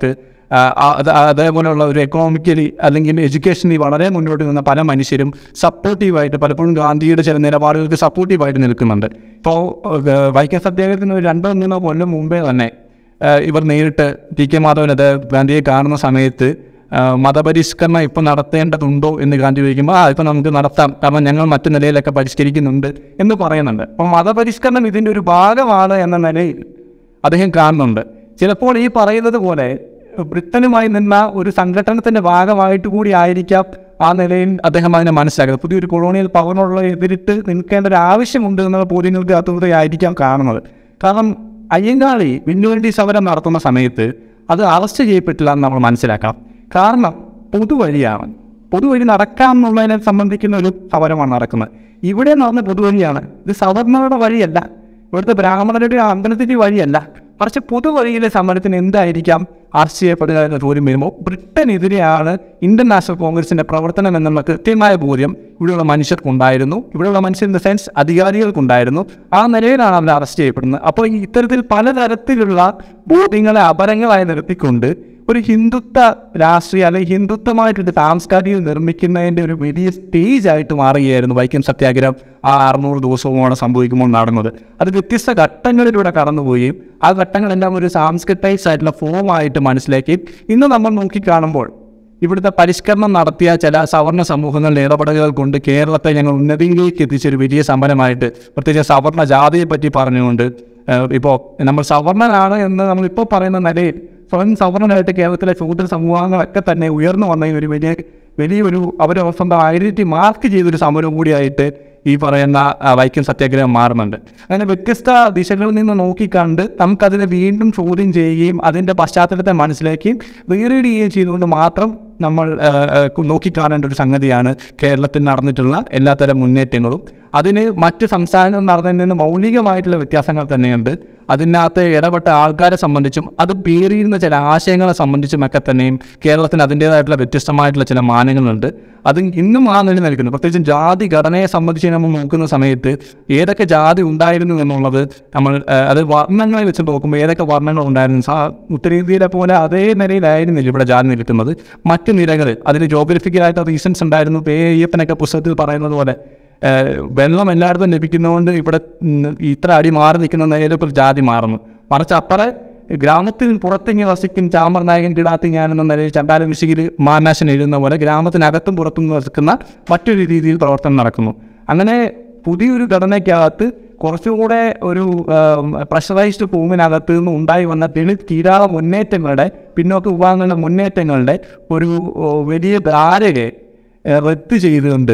Speaker 1: ആ, ആ, അത് അതേപോലെയുള്ള ഒരു എക്കണോമിക്കലി അല്ലെങ്കിൽ എഡ്യൂക്കേഷനിൽ വളരെ മുന്നോട്ട് നിന്ന പല മനുഷ്യരും സപ്പോർട്ടീവായിട്ട് പലപ്പോഴും ഗാന്ധിയുടെ ചില നിലപാടുകൾക്ക് സപ്പോർട്ടീവായിട്ട് നിൽക്കുന്നുണ്ട് ഇപ്പോൾ വൈക്കം സത്യാഗ്രഹത്തിന് ഒരു രണ്ടോ മൂന്നോ കൊല്ലം മുമ്പേ തന്നെ ആ, ഇവർ നേരിട്ട് ടി കെ മാധവൻ അത് ഗാന്ധിയെ കാണുന്ന സമയത്ത് ആ, മതപരിഷ്കരണം ഇപ്പോൾ നടത്തേണ്ടതുണ്ടോ എന്ന് ഗാന്ധി ചോദിക്കുമ്പോൾ ആ ഇപ്പം നമുക്ക് നടത്താം കാരണം ഞങ്ങൾ മറ്റു നിലയിലൊക്കെ പരിഷ്കരിക്കുന്നുണ്ട് എന്ന് പറയുന്നുണ്ട് അപ്പോൾ മതപരിഷ്കരണം ഇതിൻ്റെ ഒരു ഭാഗമാണ് എന്ന നിലയിൽ അദ്ദേഹം കാണുന്നുണ്ട് ചിലപ്പോൾ ഈ പറയുന്നത് പോലെ ബ്രിട്ടനുമായി നിന്ന ഒരു സംഘടനത്തിൻ്റെ ഭാഗമായിട്ട് കൂടി ആയിരിക്കാം ആ നിലയിൽ അദ്ദേഹം അതിനെ മനസ്സിലാക്കുന്നത് പുതിയൊരു കൊളോണിയൽ പവറിനുള്ള എതിരിട്ട് നിൽക്കേണ്ട ഒരു ആവശ്യമുണ്ട് എന്നുള്ള ബോധ്യങ്ങൾക്ക് അകത്തൂടെ ആയിരിക്കാം കാണുന്നത് കാരണം അയ്യങ്കാളി വില്ലുവേണ്ടി സമരം നടത്തുന്ന സമയത്ത് അത് അറസ്റ്റ് ചെയ്യപ്പെട്ടില്ല എന്ന് നമ്മൾ മനസ്സിലാക്കണം കാരണം പൊതുവഴിയാണ് പൊതുവഴി നടക്കാം എന്നുള്ളതിനെ സംബന്ധിക്കുന്ന ഒരു സമരമാണ് നടക്കുന്നത് ഇവിടെ നടന്ന പൊതുവഴിയാണ് ഇത് സവർണറുടെ വഴിയല്ല ഇവിടുത്തെ ബ്രാഹ്മണരുടെ അമ്പലത്തിൻ്റെ വഴിയല്ല മറിച്ച് പൊതുവഴിയിലെ സമരത്തിന് എന്തായിരിക്കാം അറസ്റ്റ് ചെയ്യപ്പെടുക എന്ന ചോദ്യം വരുമ്പോൾ ബ്രിട്ടനെതിരെയാണ് ഇന്ത്യൻ നാഷണൽ കോൺഗ്രസിന്റെ പ്രവർത്തനം എന്നുള്ള കൃത്യമായ ബോധ്യം ഇവിടെയുള്ള മനുഷ്യർക്കുണ്ടായിരുന്നു ഇവിടെയുള്ള മനുഷ്യർ ഇൻ ദ സെൻസ് അധികാരികൾക്കുണ്ടായിരുന്നു ആ നിലയിലാണ് അവർ അറസ്റ്റ് ചെയ്യപ്പെടുന്നത് അപ്പോൾ ഈ ഇത്തരത്തിൽ പലതരത്തിലുള്ള ബോധ്യങ്ങളെ അപരങ്ങളായി നിർത്തിക്കൊണ്ട് ഒരു ഹിന്ദുത്വ രാഷ്ട്രീയ അല്ലെങ്കിൽ ഹിന്ദുത്വമായിട്ടൊരു സാംസ്കാരികം നിർമ്മിക്കുന്നതിൻ്റെ ഒരു വലിയ സ്റ്റേജ് ആയിട്ട് മാറുകയായിരുന്നു വൈക്കം സത്യാഗ്രഹം ആ അറുന്നൂറ് ദിവസവുമാണ് സംഭവിക്കുമ്പോൾ നടന്നത് അത് വ്യത്യസ്ത ഘട്ടങ്ങളിലൂടെ കടന്നുപോവുകയും ആ ഘട്ടങ്ങളെല്ലാം ഒരു സാംസ്കൃതൈസ് ആയിട്ടുള്ള ഫോമായിട്ട് മനസ്സിലാക്കി ഇന്ന് നമ്മൾ നോക്കിക്കാണുമ്പോൾ ഇവിടുത്തെ പരിഷ്കരണം നടത്തിയ ചില സവർണ സമൂഹങ്ങളുടെ ഇടപെടലുകൾ കൊണ്ട് കേരളത്തെ ഞങ്ങൾ ഉന്നതിയിലേക്ക് എത്തിച്ചൊരു വലിയ സമരമായിട്ട് പ്രത്യേകിച്ച് സവർണ ജാതിയെ പറ്റി പറഞ്ഞുകൊണ്ട് ഇപ്പോൾ നമ്മൾ സവർണനാണ് എന്ന് നമ്മളിപ്പോൾ പറയുന്ന നിലയിൽ സ്വയം സവർണനായിട്ട് കേരളത്തിലെ ശൂദ്ര സമൂഹങ്ങളൊക്കെ തന്നെ ഉയർന്നു വന്ന ഒരു വലിയ വലിയൊരു അവരെ സ്വന്തം ഐഡന്റിറ്റി മാർക്ക് ചെയ്തൊരു സമരം കൂടിയായിട്ട് ഈ പറയുന്ന ആ, വൈക്കം സത്യാഗ്രഹം മാറുന്നുണ്ട് അങ്ങനെ വ്യത്യസ്ത ദിശകളിൽ നിന്ന് നോക്കിക്കണ്ട് നമുക്കതിനെ വീണ്ടും ചോദ്യം ചെയ്യുകയും അതിൻ്റെ പശ്ചാത്തലത്തെ മനസ്സിലാക്കുകയും റീറീഡ് ചെയ്യുകയും ചെയ്തുകൊണ്ട് മാത്രം നമ്മൾ ആ, ആ, നോക്കിക്കാണേണ്ട ഒരു സംഗതിയാണ് കേരളത്തിൽ നടന്നിട്ടുള്ള എല്ലാത്തരം മുന്നേറ്റങ്ങളും അതിന് മറ്റ് സംസ്ഥാനങ്ങൾ നടന്നതിൽ നിന്ന് മൗലികമായിട്ടുള്ള വ്യത്യാസങ്ങൾ തന്നെയുണ്ട് അതിനകത്ത് ഇടപെട്ട ആൾക്കാരെ സംബന്ധിച്ചും അത് പേറിയിരുന്ന ചില ആശയങ്ങളെ സംബന്ധിച്ചുമൊക്കെ തന്നെയും കേരളത്തിന് അതിൻ്റേതായിട്ടുള്ള വ്യത്യസ്തമായിട്ടുള്ള ചില മാനങ്ങളുണ്ട് അത് ഇന്നും ആ നില നിൽക്കുന്നു പ്രത്യേകിച്ചും ജാതി ഘടനയെ സംബന്ധിച്ച് നമ്മൾ നോക്കുന്ന സമയത്ത് ഏതൊക്കെ ജാതി ഉണ്ടായിരുന്നു എന്നുള്ളത് നമ്മൾ ആ, അത് വർണ്ണങ്ങളെ വെച്ച് നോക്കുമ്പോൾ ഏതൊക്കെ വർണ്ണങ്ങൾ ഉണ്ടായിരുന്നു സാ ഉത്തരേന്ത്യയിലെ പോലെ അതേ നിലയിലായിരുന്നില്ല ഇവിടെ ജാതി നിൽക്കുന്നത് മറ്റ് നിലകളിൽ അതിന് ജോഗ്രഫിക്കലായിട്ട് റീസൺസ് ഉണ്ടായിരുന്നു പേ അയ്യപ്പനൊക്കെ പുസ്തകത്തിൽ പറയുന്നത് പോലെ ഏഹ് വെള്ളം എല്ലായിടത്തും ലഭിക്കുന്നതുകൊണ്ട് ഇവിടെ ഉം, ഇത്ര അടി മാറി നിൽക്കുന്ന നിലയിൽ ഇപ്പോൾ ജാതി മാറുന്നു മറിച്ച് അപ്പറെ ഗ്രാമത്തിൽ പുറത്തിങ്ങി വസിക്കും ചാമർ നായകൻ കിടാത്തി ഞാൻ എന്ന നിലയിൽ ചണ്ടാല മിശികിൽ മാനാശൻ എഴുതുന്ന പോലെ ഗ്രാമത്തിനകത്തും പുറത്തും വസിക്കുന്ന മറ്റൊരു രീതിയിൽ പ്രവർത്തനം നടക്കുന്നു അങ്ങനെ പുതിയൊരു ഘടനയ്ക്കകത്ത് കുറച്ചുകൂടെ ഒരു പ്രഷറൈസ്ഡ് ഭൂമിനകത്ത് നിന്ന് ഉണ്ടായി വന്ന തെളി തീരാള മുന്നേറ്റങ്ങളുടെ പിന്നോക്ക വിഭാഗങ്ങളുടെ മുന്നേറ്റങ്ങളുടെ ഒരു ഓ, വലിയ ധാരകയെ ഏഹ്, റദ്ദ് ചെയ്തുകൊണ്ട്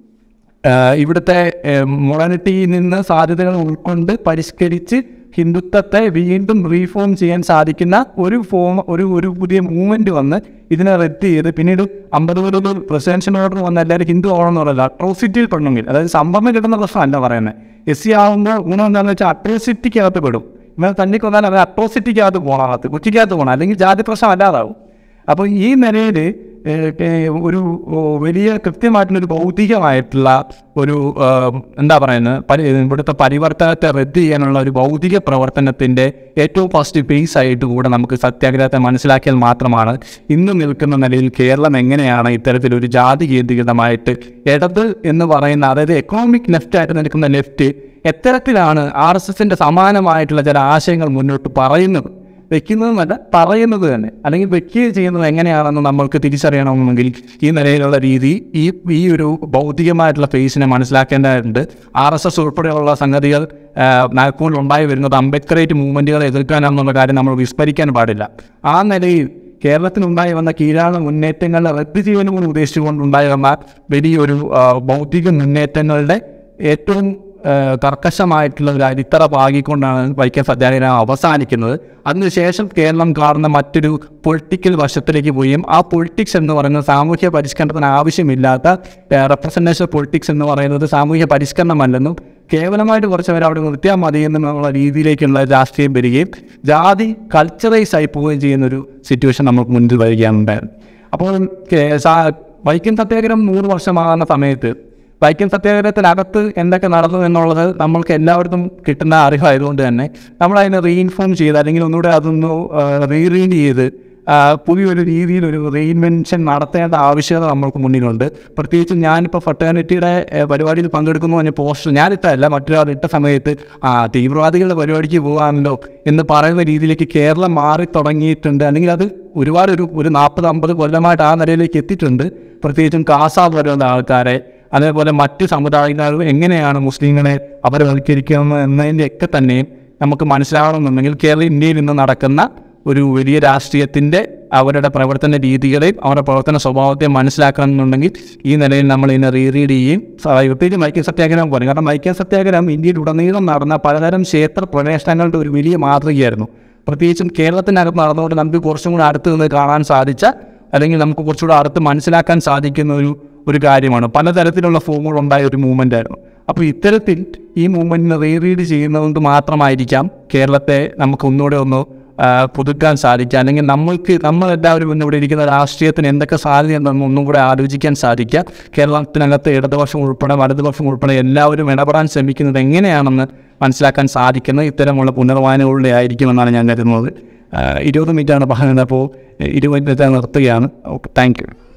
Speaker 1: ആഹ് ഇവിടുത്തെ മൊറാലിറ്റിയിൽ നിന്ന് സാധ്യതകൾ ഉൾക്കൊണ്ട് പരിഷ്കരിച്ച് ഹിന്ദുത്വത്തെ വീണ്ടും റീഫോം ചെയ്യാൻ സാധിക്കുന്ന ഒരു ഫോം ഒരു ഒരു പുതിയ മൂവ്മെന്റ് വന്ന് ഇതിനെ റദ്ദ് ചെയ്ത് പിന്നീട് അമ്പത് പേരുടെ പ്രസിഡൻഷ്യൽ ഓർഡർ വന്ന എല്ലാവരും ഹിന്ദു ആവണമെന്ന് പറയില്ല അട്രോസിറ്റിയിൽ പെടണമെങ്കിൽ അതായത് സംഭവം കിട്ടുന്ന പ്രശ്നമല്ല പറയുന്നത് എസ് സി ആവുമ്പോൾ ഗുണം എന്താണെന്ന് വെച്ചാൽ അട്രോസിറ്റിക്കകത്ത് പെടും ഇങ്ങനെ തന്നെ കൊന്നാൽ അത് അട്രോസിറ്റിക്കകത്ത് പോകണം അകത്ത് കുറ്റിക്കകത്ത് പോകണം അല്ലെങ്കിൽ ജാതി പ്രശ്നം അല്ലാതാവും അപ്പോൾ ഈ നിലയിൽ ഒരു ഓ, വലിയ കൃത്യമായിട്ടുള്ളൊരു ഭൗതികമായിട്ടുള്ള ഒരു ആ, എന്താ പറയുന്നത് പരി ഇവിടുത്തെ പരിവർത്തനത്തെ റദ്ദ് ചെയ്യാനുള്ള ഒരു ഭൗതിക പ്രവർത്തനത്തിൻ്റെ ഏറ്റവും ഫസ്റ്റ് ബേസ് ആയിട്ട് കൂടെ നമുക്ക് സത്യാഗ്രഹത്തെ മനസ്സിലാക്കിയാൽ മാത്രമാണ് ഇന്ന് നിൽക്കുന്ന നിലയിൽ കേരളം എങ്ങനെയാണ് ഇത്തരത്തിലൊരു ജാതി കേന്ദ്രീകൃതമായിട്ട് ഇടത് എന്ന് പറയുന്ന അതായത് എക്കണോമിക് ലെഫ്റ്റ് ആയിട്ട് നിൽക്കുന്ന ലെഫ്റ്റ് എത്തരത്തിലാണ് ആർ എസ് എസിൻ്റെ സമാനമായിട്ടുള്ള ചില ആശയങ്ങൾ മുന്നോട്ട് പറയുന്നത് വെക്കുന്നതെന്നല്ല പറയുന്നത് തന്നെ അല്ലെങ്കിൽ വെക്കുകയും ചെയ്യുന്നത് എങ്ങനെയാണെന്ന് നമ്മൾക്ക് തിരിച്ചറിയണമെന്നുണ്ടെങ്കിൽ ഈ നിലയിലുള്ള രീതി ഈ ഈ ഒരു ഭൗതികമായിട്ടുള്ള ഫേസിനെ മനസ്സിലാക്കേണ്ടതുണ്ട് ആർ എസ് എസ് ഉൾപ്പെടെയുള്ള സംഗതികൾ നാഗ്പൂരിൽ ഉണ്ടായി വരുന്നത് അംബേദ്കറേറ്റ് മൂവ്മെൻറ്റുകളെ എതിർക്കാനാണെന്നുള്ള കാര്യം നമ്മൾ വിസ്മരിക്കാൻ പാടില്ല ആ നിലയിൽ കേരളത്തിലുണ്ടായി വന്ന കീഴാണ മുന്നേറ്റങ്ങളുടെ റദ്ദ് ജീവനും ഉദ്ദേശിച്ചുകൊണ്ടുണ്ടായി വന്ന വലിയൊരു ആ, ഭൗതിക മുന്നേറ്റങ്ങളുടെ ഏറ്റവും ആ, കർക്കശമായിട്ടുള്ള ഒരു അടിത്തറ പാകിക്കൊണ്ടാണ് വൈക്കം സത്യാഗ്രഹം അവസാനിക്കുന്നത് അതിനുശേഷം കേരളം കാണുന്ന മറ്റൊരു പൊളിറ്റിക്കൽ വശത്തിലേക്ക് പോയും ആ പൊളിറ്റിക്സ് എന്ന് പറയുന്നത് സാമൂഹ്യ പരിഷ്കരണത്തിന് ആവശ്യമില്ലാത്ത റെപ്രസെൻറ്റേഷൻ പൊളിറ്റിക്സ് എന്ന് പറയുന്നത് സാമൂഹ്യ പരിഷ്കരണമല്ലെന്നും കേവലമായിട്ട് കുറച്ച് പേര് അവിടെ നിർത്തിയാൽ മതി എന്നുള്ള രീതിയിലേക്കുള്ള രാഷ്ട്രീയം വരികയും ജാതി കൾച്ചറൈസ് ആയി പോവുകയും ചെയ്യുന്നൊരു സിറ്റുവേഷൻ നമുക്ക് മുന്നിൽ വരികയാണ് ഉണ്ടായത് അപ്പോൾ കേ- സാ- വൈക്കം സത്യാഗ്രഹം നൂറ് വർഷമാകുന്ന സമയത്ത് വൈക്കം സത്യാഗ്രഹത്തിനകത്ത് എന്തൊക്കെ നടന്നു എന്നുള്ളത് നമ്മൾക്ക് എല്ലാവർക്കും കിട്ടുന്ന അറിവായതുകൊണ്ട് തന്നെ നമ്മൾ അതിനെ റീഇൻഫോം ചെയ്ത് അല്ലെങ്കിൽ ഒന്നുകൂടെ അതൊന്ന് റീറീഡ് ചെയ്ത് ആ, പുതിയൊരു രീതിയിൽ ഒരു റീഇൻവെൻഷൻ നടത്തേണ്ട ആവശ്യകത നമ്മൾക്ക് മുന്നിലുണ്ട് പ്രത്യേകിച്ചും ഞാനിപ്പോൾ ഫെർട്ടേണിറ്റിയുടെ പരിപാടിയിൽ പങ്കെടുക്കുന്നു പറഞ്ഞ പോസ്റ്റർ ഞാനിട്ടല്ല മറ്റൊരാൾ ഇട്ട സമയത്ത് ആ തീവ്രവാദികളുടെ പരിപാടിക്ക് പോകാമല്ലോ എന്ന് പറയുന്ന രീതിയിലേക്ക് കേരളം മാറി തുടങ്ങിയിട്ടുണ്ട് അല്ലെങ്കിൽ അത് ഒരുപാട് ഒരു ഒരു നാൽപ്പത് അമ്പത് കൊല്ലമായിട്ട് ആ നിലയിലേക്ക് എത്തിയിട്ടുണ്ട് പ്രത്യേകിച്ചും കാസാബ് വരുന്ന ആൾക്കാരെ അതേപോലെ മറ്റ് സമുദായക്കാരും എങ്ങനെയാണ് മുസ്ലിങ്ങളെ അപരവൽക്കരിക്കുന്നത് എന്നതിൻ്റെയൊക്കെ തന്നെയും നമുക്ക് മനസ്സിലാവണമെന്നുണ്ടെങ്കിൽ കേരള ഇന്ത്യയിൽ ഇന്ന് നടക്കുന്ന ഒരു വലിയ രാഷ്ട്രീയത്തിൻ്റെ അവരുടെ പ്രവർത്തന രീതികളെയും അവരുടെ പ്രവർത്തന സ്വഭാവത്തെയും മനസ്സിലാക്കണമെന്നുണ്ടെങ്കിൽ ഈ നിലയിൽ നമ്മൾ ഇതിനെ റീറീഡ് ചെയ്യും സ- പ്രത്യേകിച്ച് മൈക്കൽ സത്യാഗ്രഹം പോലെ കാരണം മൈക്കൽ സത്യാഗ്രഹം ഇന്ത്യയിൽ ഉടനീളം നടന്ന പലതരം ക്ഷേത്ര പ്രവേശനങ്ങളുടെ ഒരു വലിയ മാതൃകയായിരുന്നു പ്രത്യേകിച്ചും കേരളത്തിനകത്ത് നടന്നുകൊണ്ട് നമുക്ക് കുറച്ചും കൂടെ അടുത്ത് നിന്ന് കാണാൻ സാധിച്ച അല്ലെങ്കിൽ നമുക്ക് കുറച്ചുകൂടെ അടുത്ത് മനസ്സിലാക്കാൻ സാധിക്കുന്ന ഒരു ഒരു കാര്യമാണ് പലതരത്തിലുള്ള ഫോമുകൾ ഉണ്ടായ ഒരു മൂവ്മെൻ്റ് ആയിരുന്നു അപ്പോൾ ഇത്തരത്തിൽ ഈ മൂവ്മെൻറ്റിനെ റീറീഡ് ചെയ്യുന്നതുകൊണ്ട് മാത്രമായിരിക്കാം കേരളത്തെ നമുക്ക് ഒന്നുകൂടെ ഒന്ന് ആ, പുതുക്കാൻ സാധിക്കുക അല്ലെങ്കിൽ നമ്മൾക്ക് നമ്മളെല്ലാവരും ഇന്ന് ഇവിടെ ഇരിക്കുന്ന രാഷ്ട്രീയത്തിന് എന്തൊക്കെ സാധ്യതയുണ്ടെന്ന് ഒന്നും കൂടെ ആലോചിക്കാൻ സാധിക്കുക കേരളത്തിനകത്ത് ഇടതുപക്ഷം ഉൾപ്പെടെ വലതുപക്ഷം ഉൾപ്പെടെ എല്ലാവരും ഇടപെടാൻ ശ്രമിക്കുന്നത് എങ്ങനെയാണെന്ന് മനസ്സിലാക്കാൻ സാധിക്കുന്നത് ഇത്തരമുള്ള പുനർവായനകളിലൂടെ ആയിരിക്കുമെന്നാണ് ഞാൻ കരുതുന്നത് ആ, ഇരുപത് മിനിറ്റാണ് പറയുന്നത് അപ്പോൾ ഇരുപത് മിനിറ്റ് നിർത്തുകയാണ് ഓക്കെ താങ്ക് യു